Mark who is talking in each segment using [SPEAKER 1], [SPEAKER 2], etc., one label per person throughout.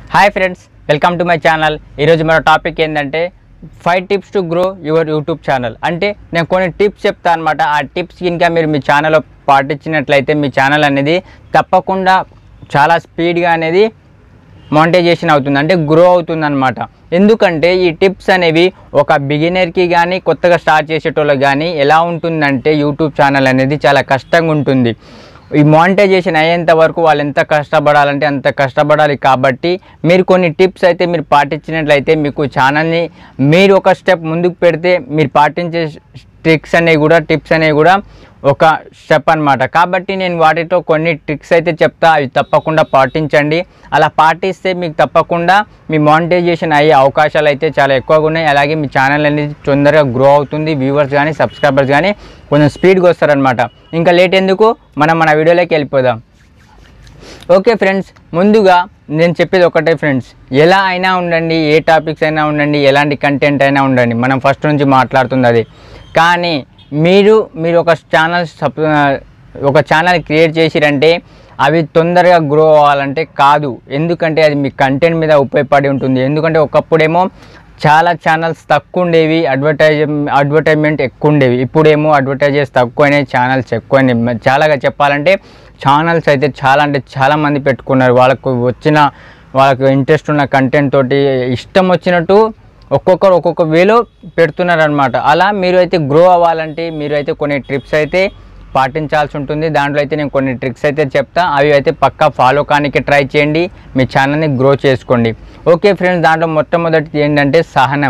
[SPEAKER 1] hi friends welcome to my channel ఈరోజు మన topic ఏంటంటే five tips to grow your YouTube channel అంటే నేను కొన్ని టిప్స్ చెప్తాను అనమాట ఆ టిప్స్ ఇంకా మీరు మీ ఛానల్లో పాటించినట్లయితే మీ ఛానల్ అనేది తప్పకుండా చాలా స్పీడ్గా అనేది మానిటైజేషన్ అవుతుంది అంటే గ్రో అవుతుంది అనమాట ఎందుకంటే ఈ టిప్స్ అనేవి ఒక బిగినర్కి కానీ కొత్తగా స్టార్ట్ చేసేటోళ్ళకి కానీ ఎలా ఉంటుందంటే యూట్యూబ్ ఛానల్ అనేది చాలా కష్టంగా ఉంటుంది ఈ మానిటైజేషన్ అయ్యేంత వరకు వాళ్ళు ఎంత కష్టపడాలంటే అంత కష్టపడాలి కాబట్టి మీరు కొన్ని టిప్స్ అయితే మీరు పాటించినట్లయితే మీకు ఛానల్ని మీరు ఒక స్టెప్ ముందుకు పెడితే మీరు పాటించే ట్రిక్స్ అనేవి కూడా టిప్స్ అనేవి కూడా ఒక స్టెప్ అన్నమాట కాబట్టి నేను వాటితో కొన్ని ట్రిక్స్ అయితే చెప్తా అవి తప్పకుండా పాటించండి అలా పాటిస్తే మీకు తప్పకుండా మీ మానిటైజేషన్ అయ్యే అవకాశాలు అయితే చాలా ఎక్కువగా ఉన్నాయి అలాగే మీ ఛానల్ అనేది తొందరగా గ్రో అవుతుంది వ్యూవర్స్ కానీ సబ్స్క్రైబర్స్ కానీ కొంచెం స్పీడ్గా వస్తారనమాట ఇంకా లేట్ ఎందుకు మనం మన వీడియోలోకి వెళ్ళిపోదాం ఓకే ఫ్రెండ్స్ ముందుగా నేను చెప్పేది ఒకటే ఫ్రెండ్స్ ఎలా అయినా ఉండండి ఏ టాపిక్స్ అయినా ఉండండి ఎలాంటి కంటెంట్ అయినా ఉండండి మనం ఫస్ట్ నుంచి మాట్లాడుతుంది అది కానీ మీరు మీరు ఒక ఛానల్ సప్ ఒక ఛానల్ క్రియేట్ చేసిరంటే అవి తొందరగా గ్రో అవ్వాలంటే కాదు ఎందుకంటే అది మీ కంటెంట్ మీద ఉపయోగపడి ఉంటుంది ఎందుకంటే ఒకప్పుడేమో చాలా ఛానల్స్ తక్కువ ఉండేవి అడ్వర్టైజ్ అడ్వర్టైజ్మెంట్ ఎక్కువ ఉండేవి ఇప్పుడేమో అడ్వర్టైజెస్ తక్కువైనాయి ఛానల్స్ ఎక్కువైనాయి చాలాగా చెప్పాలంటే ఛానల్స్ అయితే చాలా అంటే చాలా మంది పెట్టుకున్నారు వాళ్ళకు వచ్చిన వాళ్ళకు ఇంట్రెస్ట్ ఉన్న కంటెంట్ తోటి ఇష్టం వచ్చినట్టు ఒక్కొక్కరు ఒక్కొక్క వేలో పెడుతున్నారు అనమాట అలా మీరు అయితే గ్రో అవ్వాలంటే మీరు అయితే కొన్ని ట్రిప్స్ అయితే పాటించాల్సి ఉంటుంది దాంట్లో అయితే నేను కొన్ని ట్రిక్స్ అయితే చెప్తా అవి అయితే పక్కా ఫాలో కానికి ట్రై చేయండి మీ ఛానల్ని గ్రో చేసుకోండి ఓకే ఫ్రెండ్స్ దాంట్లో మొట్టమొదటిది ఏంటంటే సహనం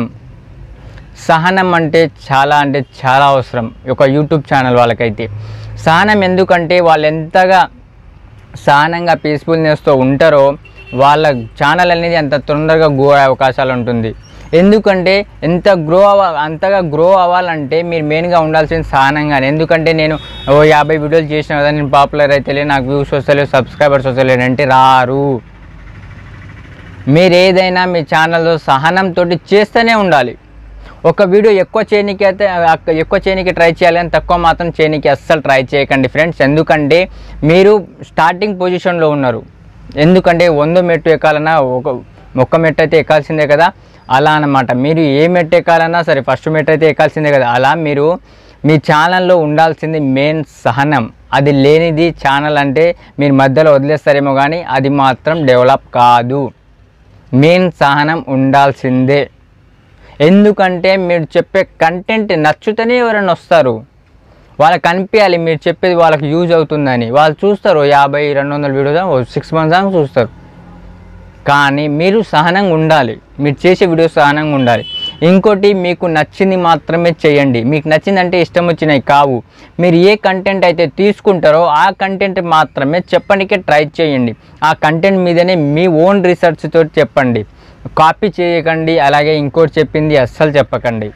[SPEAKER 1] సహనం అంటే చాలా అంటే చాలా అవసరం ఒక యూట్యూబ్ ఛానల్ వాళ్ళకైతే సహనం ఎందుకంటే వాళ్ళు ఎంతగా సహనంగా పీస్ఫుల్నెస్తో ఉంటారో వాళ్ళ ఛానల్ అనేది అంత తొందరగా గ్రో అయ్యే అవకాశాలు ఉంటుంది ఎందుకంటే ఎంత గ్రో అవ్వ అంతగా గ్రో అవ్వాలంటే మీరు మెయిన్గా ఉండాల్సింది సహనంగానే ఎందుకంటే నేను ఓ యాభై వీడియోలు చేసిన కదా నేను పాపులర్ అయితే నాకు వ్యూస్ వస్తలేవు సబ్స్క్రైబర్స్ వస్తలేరు అంటే రారు మీరు ఏదైనా మీ ఛానల్లో సహనంతో చేస్తూనే ఉండాలి ఒక వీడియో ఎక్కువ చేయనికి అయితే అక్క- ఎక్కువ చేయనికి ట్రై చేయాలి అని తక్కువ మాత్రం చేయనికి అస్సలు ట్రై చేయకండి ఫ్రెండ్స్ ఎందుకంటే మీరు స్టార్టింగ్ పొజిషన్లో ఉన్నారు ఎందుకంటే వంద మెట్టు ఎక్కాలన్నా ఒక ఒక్క మెట్టు అయితే ఎక్కాల్సిందే కదా అలా అన్నమాట మీరు ఏ మెట్టు ఎక్కాలన్నా సరే ఫస్ట్ మెట్టు అయితే ఎక్కాల్సిందే కదా అలా మీరు మీ ఛానల్లో ఉండాల్సింది మెయిన్ సహనం అది లేనిది ఛానల్ అంటే మీరు మధ్యలో వదిలేస్తారేమో కానీ అది మాత్రం డెవలప్ కాదు మెయిన్ సహనం ఉండాల్సిందే ఎందుకంటే మీరు చెప్పే కంటెంట్ నచ్చుతూనే ఎవరైనా వస్తారు వాళ్ళకి కనిపించాలి మీరు చెప్పేది వాళ్ళకి యూజ్ అవుతుందని వాళ్ళు చూస్తారు యాభై రెండు వందల వీడియోస్ సిక్స్ మంత్స్ దాకా చూస్తారు కానీ మీరు సహనంగా ఉండాలి మీరు చేసే వీడియోస్ సహనంగా ఉండాలి ఇంకోటి మీకు నచ్చింది మాత్రమే చేయండి మీకు నచ్చిందంటే ఇష్టం వచ్చినవి కావు మీరు ఏ కంటెంట్ అయితే తీసుకుంటారో ఆ కంటెంట్ మాత్రమే చెప్పడానికే ట్రై చేయండి ఆ కంటెంట్ మీదనే మీ ఓన్ రీసెర్చ్ తోటి చెప్పండి కాపీ చేయకండి అలాగే ఇంకోటి చెప్పింది అస్సలు చెప్పకండి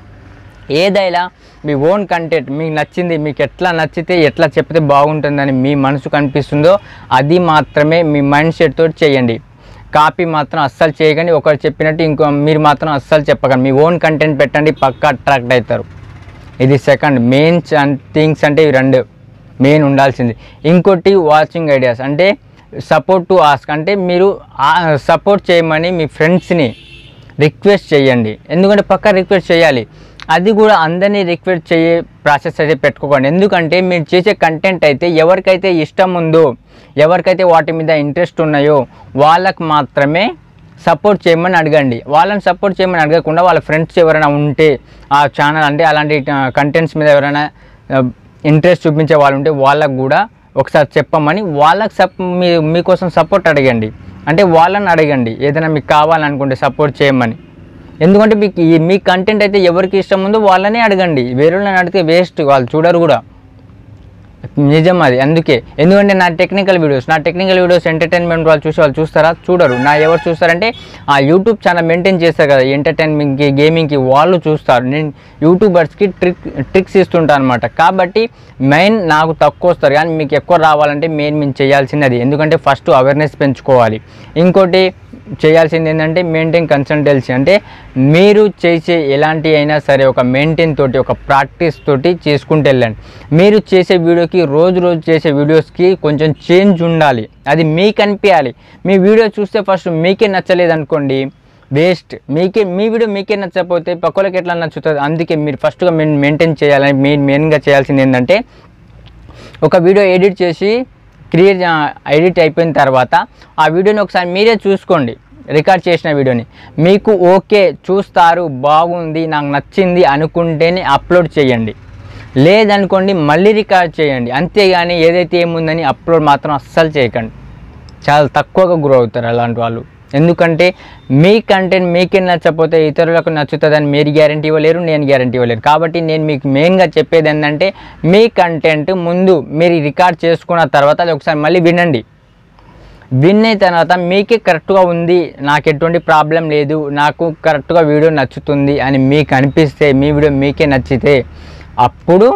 [SPEAKER 1] ఏదైనా మీ ఓన్ కంటెంట్ మీకు నచ్చింది మీకు ఎట్లా నచ్చితే ఎట్లా చెప్తే బాగుంటుందని మీ మనసు కనిపిస్తుందో అది మాత్రమే మీ మైండ్ సెట్ తోటి చేయండి కాపీ మాత్రం అస్సలు చేయకండి ఒకరు చెప్పినట్టు ఇంకో మీరు మాత్రం అస్సలు చెప్పకండి మీ ఓన్ కంటెంట్ పెట్టండి పక్కా అట్రాక్ట్ అవుతారు ఇది సెకండ్ మెయిన్ థింగ్స్ అంటే ఇవి రెండు మెయిన్ ఉండాల్సింది ఇంకోటి వాచింగ్ ఐడియాస్ అంటే సపోర్ట్ టు ఆస్క్ అంటే మీరు సపోర్ట్ చేయమని మీ ఫ్రెండ్స్ని రిక్వెస్ట్ చేయండి ఎందుకంటే పక్కా రిక్వెస్ట్ చేయాలి అది కూడా అందరినీ రిక్వెస్ట్ చేయే ప్రాసెస్ అయితే పెట్టుకోకండి ఎందుకంటే మీరు చేసే కంటెంట్ అయితే ఎవరికైతే ఇష్టం ఉందో ఎవరికైతే వాటి మీద ఇంట్రెస్ట్ ఉన్నాయో వాళ్ళకు మాత్రమే సపోర్ట్ చేయమని అడగండి వాళ్ళని సపోర్ట్ చేయమని అడగకుండా వాళ్ళ ఫ్రెండ్స్ ఎవరైనా ఉంటే ఆ ఛానల్ అంటే అలాంటి కంటెంట్స్ మీద ఎవరైనా ఇంట్రెస్ట్ చూపించే వాళ్ళు ఉంటే వాళ్ళకు కూడా ఒకసారి చెప్పమని వాళ్ళకి సప్ మీ మీకోసం సపోర్ట్ అడగండి అంటే వాళ్ళని అడగండి ఏదైనా మీకు కావాలనుకుంటే సపోర్ట్ చేయమని ఎందుకంటే మీకు ఈ- మీ కంటెంట్ అయితే ఎవరికి ఇష్టం ఉందో వాళ్ళనే అడగండి వేరే వాళ్ళని అడిగితే వేస్ట్ వాళ్ళు చూడరు కూడా నిజం అది అందుకే ఎందుకంటే నా టెక్నికల్ వీడియోస్ నా టెక్నికల్ వీడియోస్ ఎంటర్టైన్మెంట్ వాళ్ళు చూసి వాళ్ళు చూస్తారా చూడరు నా ఎవరు చూస్తారంటే ఆ యూట్యూబ్ ఛానల్ మెయింటైన్ చేస్తారు కదా ఎంటర్టైన్మెంట్కి గేమింగ్కి వాళ్ళు చూస్తారు నేను యూట్యూబర్స్కి ట్రిక్ ట్రిక్స్ ఇస్తుంటాను అనమాట కాబట్టి మెయిన్ నాకు తక్కువ వస్తారు కానీ మీకు ఎక్కువ రావాలంటే మెయిన్ మేము చేయాల్సింది అది ఎందుకంటే ఫస్ట్ అవేర్నెస్ పెంచుకోవాలి ఇంకోటి చేయాల్సింది ఏంటంటే మెయింటైన్ కన్సల్టెన్సీ అంటే మీరు చేసే ఎలాంటి అయినా సరే ఒక మెయింటైన్ తోటి ఒక ప్రాక్టీస్ తోటి చేసుకుంటూ వెళ్ళండి మీరు చేసే వీడియోకి రోజు రోజు చేసే వీడియోస్కి కొంచెం చేంజ్ ఉండాలి అది మీకు అనిపించాలి మీ వీడియో చూస్తే ఫస్ట్ మీకే నచ్చలేదు అనుకోండి వేస్ట్ మీకే మీ వీడియో మీకే నచ్చకపోతే పక్కలకి ఎట్లా నచ్చుతుంది అందుకే మీరు ఫస్ట్గా మెయింటైన్ చేయాలని మెయిన్ మెయిన్గా చేయాల్సింది ఏంటంటే ఒక వీడియో ఎడిట్ చేసి క్రియేట్ ఎడిట్ అయిపోయిన తర్వాత ఆ వీడియోని ఒకసారి మీరే చూసుకోండి రికార్డ్ చేసిన వీడియోని మీకు ఓకే చూస్తారు బాగుంది నాకు నచ్చింది అనుకుంటేనే అప్లోడ్ చేయండి లేదనుకోండి మళ్ళీ రికార్డ్ చేయండి అంతేగాని ఏదైతే ఏముందని అప్లోడ్ మాత్రం అస్సలు చేయకండి చాలా తక్కువగా గ్రో అవుతారు అలాంటి వాళ్ళు ఎందుకంటే మీ కంటెంట్ మీకే నచ్చకపోతే ఇతరులకు నచ్చుతుందని మీరు గ్యారంటీ ఇవ్వలేరు నేను గ్యారంటీ ఇవ్వలేరు కాబట్టి నేను మీకు మెయిన్గా చెప్పేది ఏంటంటే మీ కంటెంట్ ముందు మీరు రికార్డ్ చేసుకున్న తర్వాత అది ఒకసారి మళ్ళీ వినండి విన్ అయిన తర్వాత మీకే కరెక్ట్గా ఉంది నాకు ఎటువంటి ప్రాబ్లం లేదు నాకు కరెక్ట్గా వీడియో నచ్చుతుంది అని మీకు అనిపిస్తే మీ వీడియో మీకే నచ్చితే అప్పుడు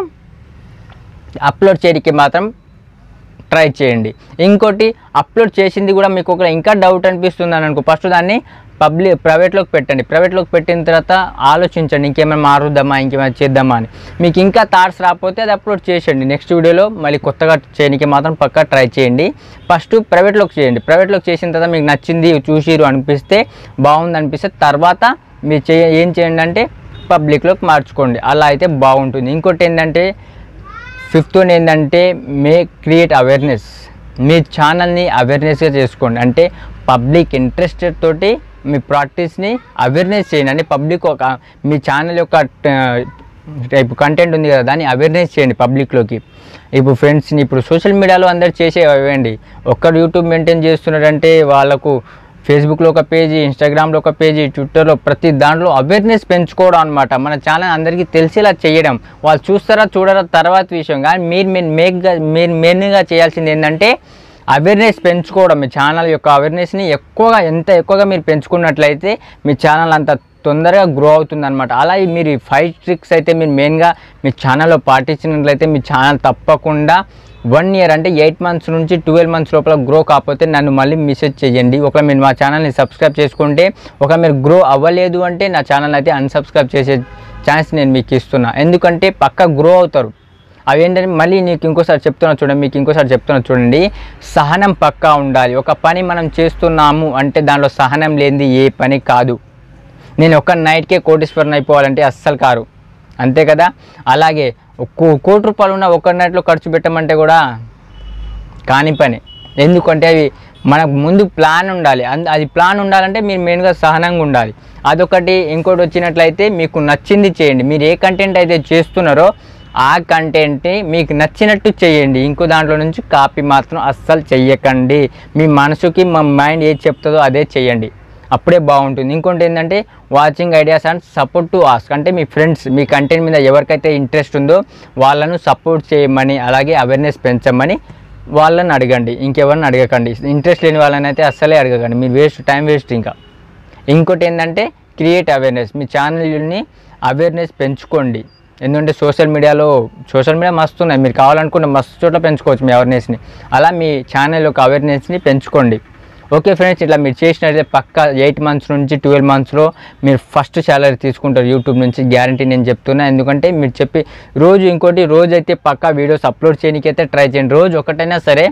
[SPEAKER 1] అప్లోడ్ చేయడానికి మాత్రం ట్రై చేయండి ఇంకోటి అప్లోడ్ చేసింది కూడా మీకు ఒక ఇంకా డౌట్ అనిపిస్తుంది అని అనుకో ఫస్ట్ దాన్ని పబ్లిక్ ప్రైవేట్లోకి పెట్టండి ప్రైవేట్లోకి పెట్టిన తర్వాత ఆలోచించండి ఇంకేమైనా మారుద్దామా ఇంకేమైనా చేద్దామా అని మీకు ఇంకా థాట్స్ రాకపోతే అది అప్లోడ్ చేసేయండి నెక్స్ట్ వీడియోలో మళ్ళీ కొత్తగా చేయడానికి మాత్రం పక్కా ట్రై చేయండి ఫస్ట్ ప్రైవేట్లోకి చేయండి ప్రైవేట్లోకి చేసిన తర్వాత మీకు నచ్చింది చూసిరు అనిపిస్తే బాగుంది అనిపిస్తే తర్వాత మీరు చే ఏం చేయండి అంటే పబ్లిక్లోకి మార్చుకోండి అలా అయితే బాగుంటుంది ఇంకోటి ఏంటంటే ఫిఫ్త్ వన్ ఏంటంటే మే క్రియేట్ అవేర్నెస్ మీ ఛానల్ని అవేర్నెస్గా చేసుకోండి అంటే పబ్లిక్ ఇంట్రెస్టెడ్ తోటి మీ ప్రాక్టీస్ని అవేర్నెస్ చేయండి అంటే పబ్లిక్ ఒక మీ ఛానల్ యొక్క టైప్ కంటెంట్ ఉంది కదా దాన్ని అవేర్నెస్ చేయండి పబ్లిక్లోకి ఇప్పుడు ఫ్రెండ్స్ని ఇప్పుడు సోషల్ మీడియాలో అందరు చేసే అవేండి ఒక్కరు యూట్యూబ్ మెయింటైన్ చేస్తున్నారంటే వాళ్ళకు ఫేస్బుక్లో ఒక పేజీ ఇన్స్టాగ్రామ్లో ఒక పేజీ ట్విట్టర్లో ప్రతి దాంట్లో అవేర్నెస్ పెంచుకోవడం అనమాట మన ఛానల్ అందరికీ తెలిసేలా చేయడం వాళ్ళు చూస్తారా చూడరా తర్వాత విషయం కానీ మీరు మీరు మేక్గా మీరు మెయిన్గా చేయాల్సింది ఏంటంటే అవేర్నెస్ పెంచుకోవడం మీ ఛానల్ యొక్క అవేర్నెస్ని ఎక్కువగా ఎంత ఎక్కువగా మీరు పెంచుకున్నట్లయితే మీ ఛానల్ అంత తొందరగా గ్రో అవుతుంది అనమాట అలా ఈ మీరు ఈ ఫైవ్ ట్రిక్స్ అయితే మీరు మెయిన్గా మీ ఛానల్లో పాటించినట్లయితే మీ ఛానల్ తప్పకుండా వన్ ఇయర్ అంటే ఎయిట్ మంత్స్ నుంచి ట్వెల్వ్ మంత్స్ లోపల గ్రో కాకపోతే నన్ను మళ్ళీ మెసేజ్ చేయండి ఒకవేళ మీరు మా ఛానల్ని సబ్స్క్రైబ్ చేసుకుంటే ఒక మీరు గ్రో అవ్వలేదు అంటే నా ఛానల్ అయితే అన్సబ్స్క్రైబ్ చేసే ఛాన్స్ నేను మీకు ఇస్తున్నా ఎందుకంటే పక్క గ్రో అవుతారు అవి ఏంటంటే మళ్ళీ నీకు ఇంకోసారి చెప్తున్నా చూడండి మీకు ఇంకోసారి చెప్తున్నా చూడండి సహనం పక్కా ఉండాలి ఒక పని మనం చేస్తున్నాము అంటే దానిలో సహనం లేనిది ఏ పని కాదు నేను ఒక నైట్కే కోటీశ్వరన్ అయిపోవాలంటే అస్సలు కారు అంతే కదా అలాగే కో- కోటి రూపాయలు ఉన్న ఒక నైట్లో ఖర్చు పెట్టమంటే కూడా కాని పని ఎందుకంటే అవి మనకు ముందు ప్లాన్ ఉండాలి అంద అది ప్లాన్ ఉండాలంటే మీరు మెయిన్గా సహనంగా ఉండాలి అదొకటి ఇంకోటి వచ్చినట్లయితే మీకు నచ్చింది చేయండి మీరు ఏ కంటెంట్ అయితే చేస్తున్నారో ఆ కంటెంట్ని మీకు నచ్చినట్టు చేయండి ఇంకో దాంట్లో నుంచి కాపీ మాత్రం అస్సలు చెయ్యకండి మీ మనసుకి మా మైండ్ ఏది చెప్తుందో అదే చేయండి అప్పుడే బాగుంటుంది ఇంకోటి ఏంటంటే watching ideas and support to ask అంటే మీ ఫ్రెండ్స్ మీ కంటెంట్ మీద ఎవరికైతే ఇంట్రెస్ట్ ఉందో వాళ్ళను సపోర్ట్ చేయమని అలాగే అవేర్నెస్ పెంచమని వాళ్ళని అడగండి ఇంకెవరిని అడగకండి ఇంట్రెస్ట్ లేని వాళ్ళని అయితే అస్సలే అడగకండి మీరు వేస్ట్ టైం వేస్ట్ ఇంకా ఇంకోటి ఏంటంటే క్రియేట్ అవేర్నెస్ మీ ఛానల్ని అవేర్నెస్ పెంచుకోండి ఎందుకంటే సోషల్ మీడియాలో సోషల్ మీడియా మస్తు ఉన్నాయి మీరు కావాలనుకున్న మస్తు చోట్ల పెంచుకోవచ్చు మీ అవేర్నెస్ని అలా మీ ఛానల్ యొక్క అవేర్నెస్ని పెంచుకోండి ఓకే ఫ్రెండ్స్ ఇట్లా మీరు చేసినట్లయితే పక్క ఎయిట్ మంత్స్ నుంచి ట్వెల్వ్ మంత్స్లో మీరు ఫస్ట్ శాలరీ తీసుకుంటారు యూట్యూబ్ నుంచి గ్యారంటీ నేను చెప్తున్నా ఎందుకంటే మీరు చెప్పి రోజు ఇంకోటి రోజు అయితే పక్కా వీడియోస్ అప్లోడ్ చేయడానికి అయితే ట్రై చేయండి రోజు ఒకటైనా సరే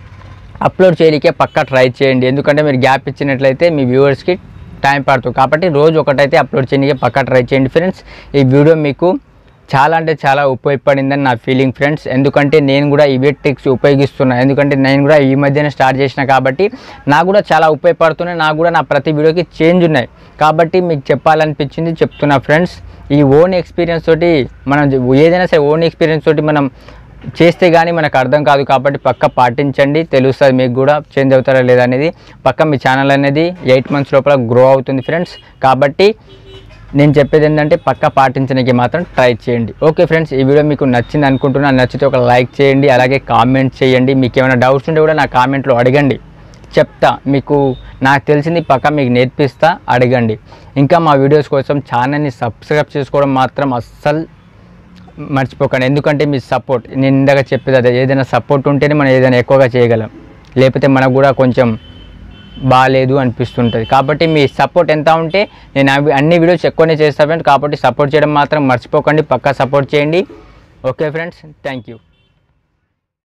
[SPEAKER 1] అప్లోడ్ చేయడానికే పక్కా ట్రై చేయండి ఎందుకంటే మీరు గ్యాప్ ఇచ్చినట్లయితే మీ వ్యూవర్స్కి టైం పడుతుంది కాబట్టి రోజు ఒకటైతే అప్లోడ్ చేయడానికే పక్కా ట్రై చేయండి ఫ్రెండ్స్ ఈ వీడియో మీకు చాలా అంటే చాలా ఉపయోగపడిందని నా ఫీలింగ్ ఫ్రెండ్స్ ఎందుకంటే నేను కూడా ఇవే ట్రిక్స్ ఉపయోగిస్తున్నాను ఎందుకంటే నేను కూడా ఈ మధ్యనే స్టార్ట్ చేసిన కాబట్టి నాకు కూడా చాలా ఉపయోగపడుతున్నాయి నాకు కూడా నా ప్రతి వీడియోకి చేంజ్ ఉన్నాయి కాబట్టి మీకు చెప్పాలనిపించింది చెప్తున్నా ఫ్రెండ్స్ ఈ ఓన్ ఎక్స్పీరియన్స్ తోటి మనం ఏదైనా సరే ఓన్ ఎక్స్పీరియన్స్ తోటి మనం చేస్తే కానీ మనకు అర్థం కాదు కాబట్టి పక్క పాటించండి తెలుస్తుంది మీకు కూడా చేంజ్ అవుతారా లేదా అనేది పక్క మీ ఛానల్ అనేది ఎయిట్ మంత్స్ లోపల గ్రో అవుతుంది ఫ్రెండ్స్ కాబట్టి నేను చెప్పేది ఏంటంటే పక్క పాటించడానికి మాత్రం ట్రై చేయండి ఓకే ఫ్రెండ్స్ ఈ వీడియో మీకు నచ్చింది అనుకుంటున్నాను నచ్చితే ఒక లైక్ చేయండి అలాగే కామెంట్ చేయండి మీకు ఏమైనా డౌట్స్ ఉంటే కూడా నా కామెంట్లో అడగండి చెప్తా మీకు నాకు తెలిసింది పక్క మీకు నేర్పిస్తా అడగండి ఇంకా మా వీడియోస్ కోసం ఛానల్ని సబ్స్క్రైబ్ చేసుకోవడం మాత్రం అస్సలు మర్చిపోకండి ఎందుకంటే మీ సపోర్ట్ నేను ఇందాక చెప్పేది అదే ఏదైనా సపోర్ట్ ఉంటేనే మనం ఏదైనా ఎక్కువగా చేయగలం లేకపోతే మనకు కూడా కొంచెం బాగాలేదు అనిపిస్తుంటుంది కాబట్టి మీ సపోర్ట్ ఎంత ఉంటే నేను అవి అన్ని వీడియోస్ ఎక్కువనే చేస్తాను ఫ్రెండ్స్ కాబట్టి సపోర్ట్ చేయడం మాత్రం మర్చిపోకండి పక్కా సపోర్ట్ చేయండి ఓకే ఫ్రెండ్స్ థ్యాంక్ యూ